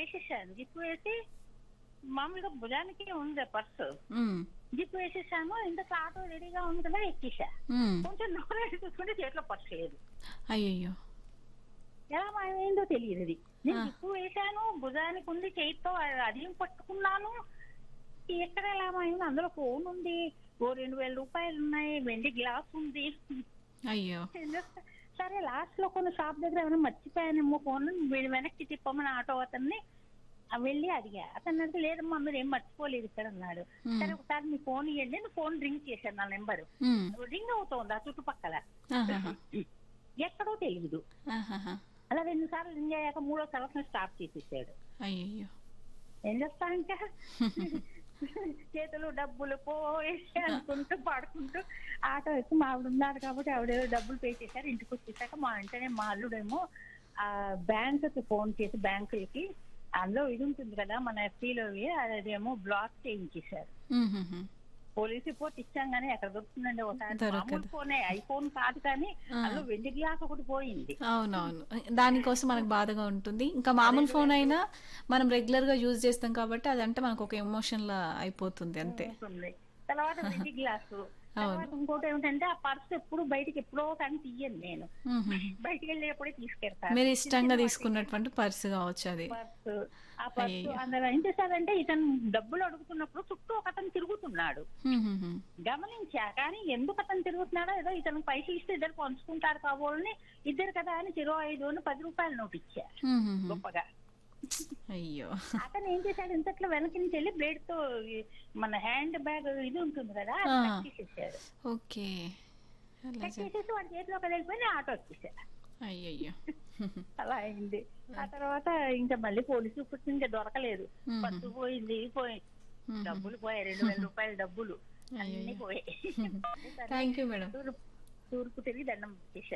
వేసేసాను జిప్ వేసి మామూలుగా భుజానికి ఉంది పర్సు ఉమ్, జిప్ వేసేసాను ఇంతకు ఆటో రెడీగా ఉంది కదా ఎక్కేసా ఉమ్. కొంచెం నోరు చూసుకుంటే చేతిలో పర్సు లేదు అయ్యయ్యో ఎలా మాయమైందో తెలియదు అది నేను ఆ. జిప్పు వేసాను భుజానికి ఉంది చేతితో అదియం పట్టుకున్నాను ఎక్కడ ఎలా మాయమైంది అందులో ఫోన్ ఉంది ఓ రెండు వేల రూపాయలు ఉన్నాయి వెండి గ్లాస్ ఉంది అయ్యో సరే లాస్ట్ లో కొన్ని షాప్ దగ్గర ఏమైనా మర్చిపోయానేమో ఫోన్ వెనక్కి తిప్పమని ఆటో అతన్ని ఆ వెళ్ళి అడిగా అతను అడిగి లేదమ్మా మీరు ఏం మర్చిపోలేదు ఇక్కడ అన్నాడు ఉమ్, సరే ఒకసారి మీ ఫోన్ ఇవ్వండి నేను ఫోన్ రింగ్ చేశాను నా నెంబర్ ఉమ్, రింగ్ అవుతోంది ఆ చుట్టుపక్కల ఆహాహా, ఎక్కడో తెలియదు ఆహాహా. అలా రెండు సార్లు రింగ్ అయ్యాక మూడో సార్లు స్టాప్ చేసేసాడు అయ్యయ్యో ఏం చేస్తా ఇంకా చేతులు డబ్బులు పోయేసి అనుకుంటూ పాడుకుంటూ ఆటో ఎక్కి మా ఆవిడ ఉన్నారు కాబట్టి ఆవిడ ఏదో డబ్బులు పే చేశారు ఇంటికి వచ్చేసాక మా వెంటనే మా అల్లుడేమో ఆ బ్యాంక్ కి ఫోన్ చేసి బ్యాంకులకి అందులో ఇది ఉంటుంది కదా మన ఎఫ్టీలో అదేమో బ్లాక్ చేయించేశారు ఉహుహు. పోలీస్ రిపోర్ట్ ఇచ్చాం కానీ ఎక్కడ దొరుకుతుందండి ఒకసారి దొరకదు. మామూలు ఫోనే ఐఫోన్ కాదు కానీ ఆ. అందులో వెండి గ్లాస్ ఒకటి పోయింది అవునవును దానికోసం మనకు బాధగా ఉంటుంది ఇంకా మామూలు ఫోన్ అయినా మనం రెగ్యులర్ గా యూజ్ చేస్తాం కాబట్టి అదంటే మనకు ఒక ఎమోషన్ లా అయిపోతుంది అంతే ఉంటుంది తర్వాత వెండి గ్లాసు అవును. తర్వాత ఇంకోటి ఏమిటంటే ఆ పర్స్ ఎప్పుడు బయటికి ఎప్పుడో కానీ తీయను నేను ఉహుహు. బయటికి వెళ్ళేప్పుడే తీసుకెళ్తాను మీరు ఇష్టంగా తీసుకున్నటువంటి పర్సు కావచ్చు అది పర్స్ ఆ పర్స్ అయ్యయ్యో. అందులో ఏం చేశారంటే ఇతను డబ్బులు అడుగుతున్నప్పుడు చుట్టూ ఒక అతను తిరుగుతున్నాడు ఉహుహు. గమనించా కానీ ఎందుకు అతను తిరుగుతున్నాడో ఏదో ఇతను పైసలు ఇస్తే ఇద్దరు పంచుకుంటారు కాబోలని ఇద్దరు కదా అని చిరో ఐదు అని పది రూపాయలు నోటు ఇచ్చా ఉహుహు. గొప్పగా అయ్యో అతను ఏం చేశాడు ఇంతట్లో వెనక నుంచి వెళ్ళి బ్లేడ్ తో ఈ మన హ్యాండ్ బ్యాగ్ ఇది ఉంటుంది కదా అది ఆ. కట్ చేసేసాడు ఓకే అలా కట్ జ- చేసేసి వాడి చేతిలో వెళ్ళిపోయి నేను ఆటో వచ్చేసా అయ్యయ్యో అలా అయింది ఆ తర్వాత ఇంకా మళ్ళీ పోలీసు పుట్టి ఇంకా దొరకలేదు మ్మ్. పట్టు పోయింది పోయి మ్మ్. డబ్బులు పోయాయి రెండు వేల రూపాయల డబ్బులు అన్ని అయ్యయ్యో. పోయాయి థ్యాంక్ యూ మేడం తూర్పు తూర్పు తిరిగి దండం చేశా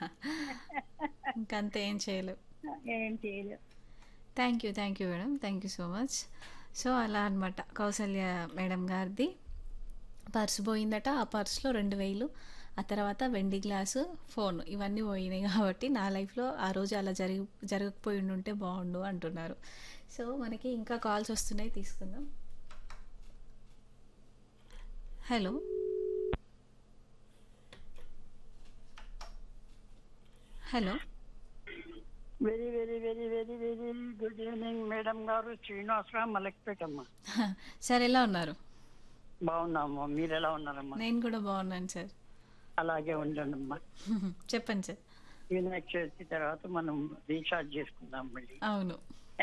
ఇంకంతే ఏం చేయలేవు ఏం చేయలేదు thank you thank you madam thank you so much so అలా అనమాట కౌసల్య మేడం గారిది పర్సు పోయిందట ఆ పర్సులో రెండు వేలు ఆ తర్వాత వెండి గ్లాసు ఫోన్ ఇవన్నీ పోయినాయి కాబట్టి నా లైఫ్లో ఆ రోజు అలా జరిగి జరగకపోయి ఉంటే బాగుండు అంటున్నారు సో మనకి ఇంకా కాల్స్ వస్తున్నాయి తీసుకుందాం hello hello very very very very very good evening madam గారు శ్రీనివాసరావు మలక్పేటమ్మ సార్ ఎలా ఉన్నారు బాగున్నామ్మా మీరు ఎలా ఉన్నారమ్మా నేను కూడా బాగున్నాను సార్ అలాగే ఉండండి అమ్మా చెప్పండి సార్ వినాయక చవితి తర్వాత మనం రీఛార్జ్ చేసుకుందాం మళ్ళీ అవును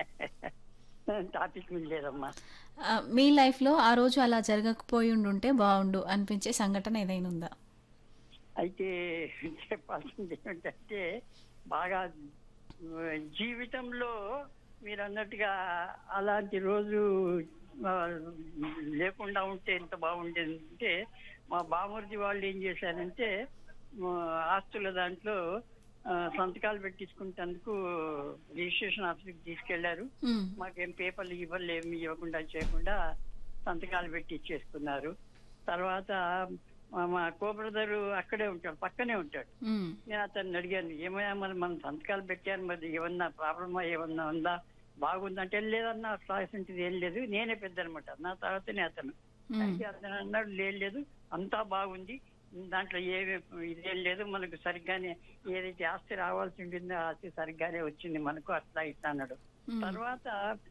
టాపిక్ లేదమ్మా ఆ, మీ లైఫ్లో ఆ రోజు అలా జరగకపోయి ఉండుంటే బాగుండు అనిపించే సంఘటన ఏదైనా ఉందా అయితే చెప్పాల్సింది ఏమిటంటే బాగా ఆ, జీవితంలో మీరు అన్నట్టుగా అలాంటి రోజు ఆ, లేకుండా ఉంటే ఎంత బాగుండేది అంటే మా బామూర్ది వాళ్ళు ఏం చేశారంటే ఆ, ఆస్తుల దాంట్లో ఆ, సంతకాలు పెట్టించుకుంటేందుకు రిజిస్ట్రేషన్ ఆఫీస్కి తీసుకెళ్లారు మ్మ్. మాకేం పేపర్లు ఇవ్వలు ఏమి ఇవ్వకుండా చేయకుండా సంతకాలు పెట్టి ఇచ్చేసుకున్నారు తర్వాత మా- మా కో బ్రదర్ అక్కడే ఉంటాడు పక్కనే ఉంటాడు మ్మ్. నేను అతన్ని అడిగాను ఏమయ్యా మరి మనం సంతకాలు పెట్టాను మరి ఏమన్నా ప్రాబ్లమా ఏమన్నా ఉందా బాగుందంటే లేదన్నా అసలు ఏం లేదు నేనే పెద్ద అనమాట నా తర్వాతనే అతను మ్మ్. అయితే అతను అన్నాడు లేదు లేదు అంతా బాగుంది దాంట్లో ఏమి ఇదేం లేదు మనకు సరిగ్గానే ఏదైతే ఆస్తి రావాల్సి ఉంటుందో ఆ ఆస్తి సరిగ్గానే వచ్చింది మనకు అట్లా ఇట్లా అన్నాడు మ్మ్. తర్వాత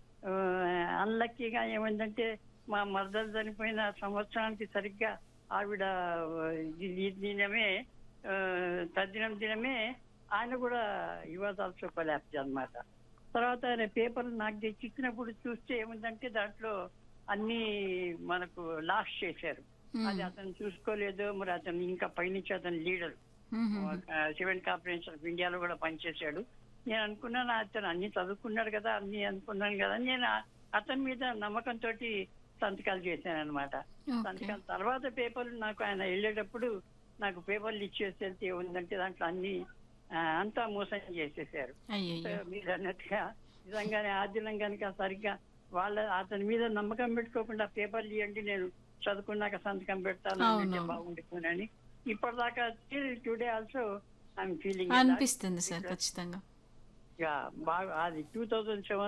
అన్లక్కీగా ఏమైందంటే మా మరదలు చనిపోయిన సంవత్సరానికి సరిగ్గా ఆవిడ ఆ, ఈ- ఈ దినమే ఆ, తద్దినం దినమే ఆయన కూడా యువత ఆల్సో కొలాప్స్ అనమాట తర్వాత ఆయన పేపర్ నాకు తెచ్చి ఇచ్చినప్పుడు చూస్తే ఏముందంటే దాంట్లో అన్ని మనకు లాస్ట్ చేశారు అది అతను చూసుకోలేదు మరి అతను ఇంకా పైనుంచి అతను leader hmm. Civil corporation of ఇండియాలో కూడా పనిచేశాడు నేను అనుకున్నాను అతను అన్ని చదువుకున్నాడు కదా అన్ని అనుకున్నాను కదా నేను ఆ- అతని మీద నమ్మకంతో సంతకాలు చేశాను అనమాట ఓకే. సంతకాల తర్వాత పేపర్లు నాకు ఆయన వెళ్ళేటప్పుడు నాకు పేపర్లు ఇచ్చేసి వెళ్తే ఉందంటే దాంట్లో అన్ని ఆ, అంతా మోసం చేసేసారు అయ్యయ్యో మీరు అన్నట్టుగా నిజంగానే ఆ దినం కనుక సరిగ్గా వాళ్ళ అతని మీద నమ్మకం పెట్టుకోకుండా పేపర్లు ఇవ్వండి నేను చదువుకున్నాక సంతకం పెడతాను అంటే అవునవును. బాగుండుకునని ఇప్పటిదాకా టుడే ఆల్సో ఐఎమ్ ఫీలింగ్ అనిపిస్తుంది సార్ ఖచ్చితంగా బాగా అది టూ థౌజండ్ సెవెన్